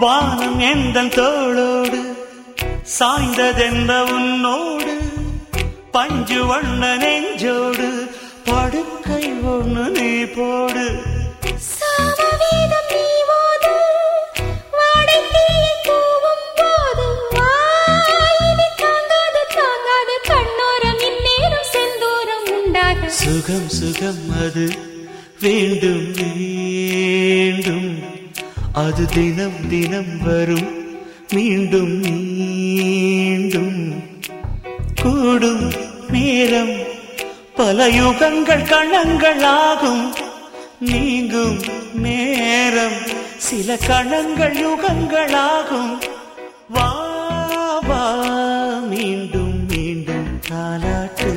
வானம் எந்த தோளோடு சாய்ந்ததெந்த உன்னோடு பஞ்சு வண்ண நெஞ்சோடு படுக்கை ஒண்ணு நீ போடு சாமவேதம் நீ ஓது, வாடைத்தீயை தூவும் போது, வாயினி தாங்காது, தாங்காது, கண்ணோரம் இந்நேரம் செந்தூரம் உண்டாக. சுகம் சுகம் அது வேண்டும் வேண்டும் அது தினம் தினம் வரும் மீண்டும் மீண்டும் கூடும் நேரம் பல யுகங்கள் கணங்கள் ஆகும் நீங்கும் நேரம் சில கணங்கள் யுகங்கள் ஆகும் வா வா மீண்டும் மீண்டும் தாலாட்டு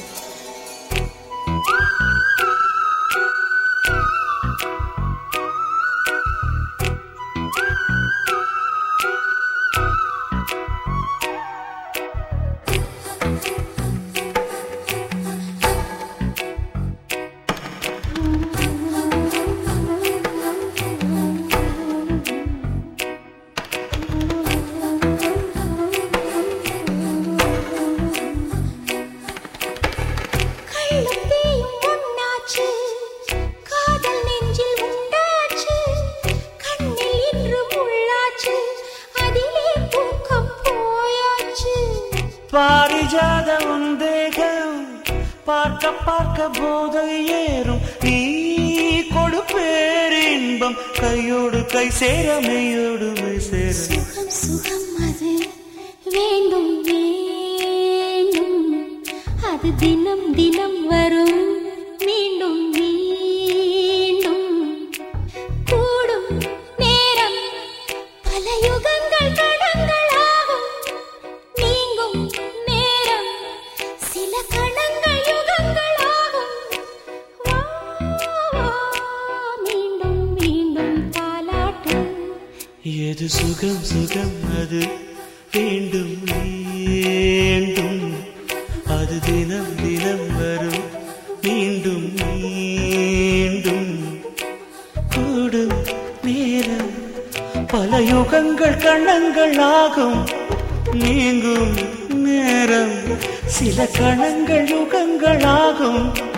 கள்ளும் தீயும் ஒண்ணாச்சு, காதல் நெஞ்சில் உண்டாச்சு, கண்ணில் இன்று முள்ளாச்சு, அதிலே தூக்கம் போயாச்சு பாரிஜாத உந்தேகம் பார்க்க பார்க்க போதை ஏறும் நீ கொடு பேரின்பம் கையோடு கை சேர மெய்யோடு மெய் சேர சுகம் சுகம் அது வேண்டும் வேண்டும் அது தினம் தினம் வரும் மீண்டும் மீண்டும் கூடும் நேரம் பல யுகங்கள் கடங்களாகும் நீங்கும் நேரம் சில கணங்கள் யுகங்களாகும் வா, வா, மீண்டும் மீண்டும் தாலாட்டு எது சுகம் சுகம் அது வேண்டும் வேண்டும் அது தினம் தினம் வரும் மீண்டும் மீண்டும் கூடும் நேரம் பல யுகங்கள் கணங்கள் ஆகும் நீங்கும் நேரம் சில கணங்கள் யுகங்கள் ஆகும்